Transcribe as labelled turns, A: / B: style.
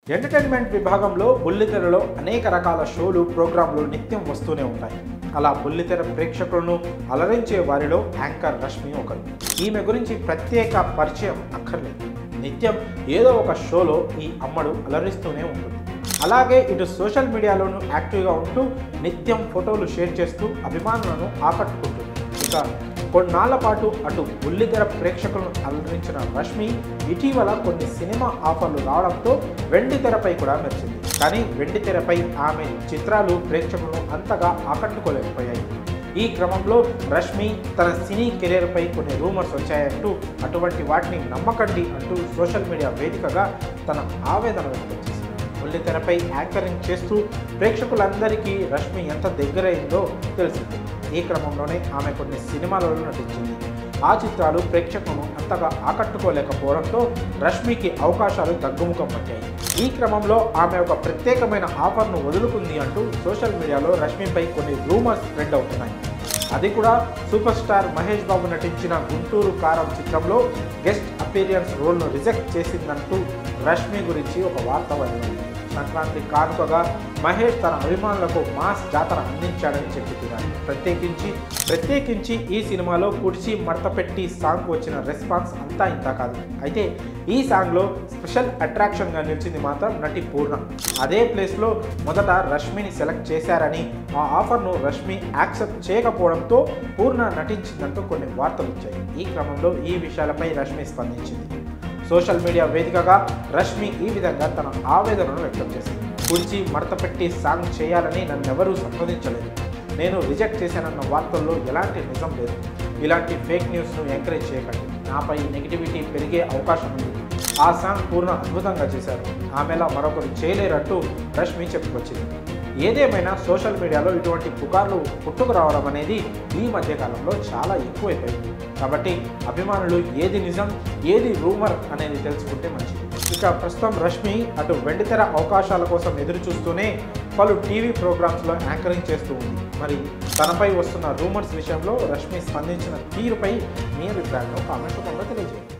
A: entertainment విభాగంలో బుల్లితెరలో అనేక రకాల షోలు ప్రోగ్రాంలు నిత్యం వస్తూనే ఉంటాయి అలా బుల్లితెర ప్రేక్షకులను అలరించే వారిలో యాంకర్ రష్మి ఒకరు ఈమె గురించి ప్రత్యేక పరిచయం అక్కర్లేదు నిత్యం ఏదో ఒక షోలో ఈ అమ్మడు అలరిస్తూనే ఉంటుంది అలాగే ఇటు సోషల్ మీడియాలోనూ యాక్టివ్గా ఉంటూ నిత్యం ఫోటోలు షేర్ చేస్తూ అభిమానులను ఆకట్టుకుంటుంది ఇక కొన్నాళ్ల పాటు అటు బుల్లితెర ప్రేక్షకులను అలరించిన రష్మి ఇటీవల కొన్ని సినిమా ఆఫర్లు రావడంతో వెండి తెరపై కూడా మెరిచింది కానీ వెండి తెరపై ఆమె చిత్రాలు ప్రేక్షకులను అంతగా ఆకట్టుకోలేకపోయాయి ఈ క్రమంలో రష్మి తన సినీ కెరీర్పై కొన్ని రూమర్స్ వచ్చాయంటూ అటువంటి వాటిని నమ్మకండి అంటూ సోషల్ మీడియా వేదికగా తన ఆవేదన వ్యక్తం చేసింది బుల్లితెరపై యాంకరింగ్ చేస్తూ ప్రేక్షకులందరికీ రష్మి ఎంత దగ్గరైందో తెలిసింది ఈ క్రమంలోనే ఆమె కొన్ని సినిమాలలో నటించింది ఆ చిత్రాలు ప్రేక్షకులను అంతగా ఆకట్టుకోలేకపోవడంతో రష్మికి అవకాశాలు తగ్గుముఖం పట్టాయి ఈ క్రమంలో ఆమె ఒక ప్రత్యేకమైన ఆఫర్ను వదులుకుంది అంటూ సోషల్ మీడియాలో రష్మిపై కొన్ని రూమర్స్ స్ప్రెడ్ అవుతున్నాయి అది కూడా సూపర్ స్టార్ మహేష్ బాబు నటించిన గుంటూరు కారం చిత్రంలో గెస్ట్ అపీరియన్స్ రోల్ను రిజెక్ట్ చేసిందంటూ రష్మి గురించి ఒక వార్త వచ్చింది సంక్రాంతి కానుకగా మహేష్ తన అభిమానులకు మాస్ జాతర అందించాడని చెప్పి తీరాలి ప్రత్యేకించి ప్రత్యేకించి ఈ సినిమాలో కుడిచి మడతపెట్టి సాంగ్ వచ్చిన రెస్పాన్స్ అంతా ఇంత కాదు అయితే ఈ సాంగ్లో స్పెషల్ అట్రాక్షన్గా నిలిచింది మాత్రం నటి పూర్ణ అదే ప్లేస్లో మొదట రష్మిని సెలెక్ట్ చేశారని ఆ ఆఫర్ను రష్మి యాక్సెప్ట్ చేయకపోవడంతో పూర్ణ నటించిందంటూ కొన్ని వార్తలు వచ్చాయి ఈ క్రమంలో ఈ విషయాలపై రష్మి స్పందించింది సోషల్ మీడియా వేదికగా రష్మి ఈ విధంగా తన ఆవేదనను వ్యక్తం చేసింది కుడిచి మడతపెట్టి సాంగ్ చేయాలని నన్నెవరూ సంప్రదించలేదు నేను రిజెక్ట్ చేశానన్న వార్తల్లో ఎలాంటి నిజం లేదు ఇలాంటి ఫేక్ న్యూస్ను ఎంకరేజ్ చేయకండి నాపై నెగిటివిటీ పెరిగే అవకాశం ఉంది ఆ సాంగ్ పూర్ణ అద్భుతంగా చేశారు ఆమెలా మరొకరు చేయలేరంటూ రష్మి చెప్పుకొచ్చింది ఏదేమైనా సోషల్ మీడియాలో ఇటువంటి పుకార్లు పుట్టుకు రావడం అనేది ఈ మధ్య కాలంలో చాలా ఎక్కువైపోయింది కాబట్టి అభిమానులు ఏది నిజం ఏది రూమర్ అనేది తెలుసుకుంటే మంచిది ఇక ప్రస్తుతం రష్మి అటు వెండితెర అవకాశాల కోసం ఎదురు చూస్తూనే పలు టీవీ ప్రోగ్రామ్స్లో యాంకరింగ్ చేస్తూ ఉంది మరి తనపై వస్తున్న రూమర్స్ విషయంలో రష్మి స్పందించిన తీరుపై మీ అభిప్రాయంలో కామెంట్ రూపంలో తెలియజేయండి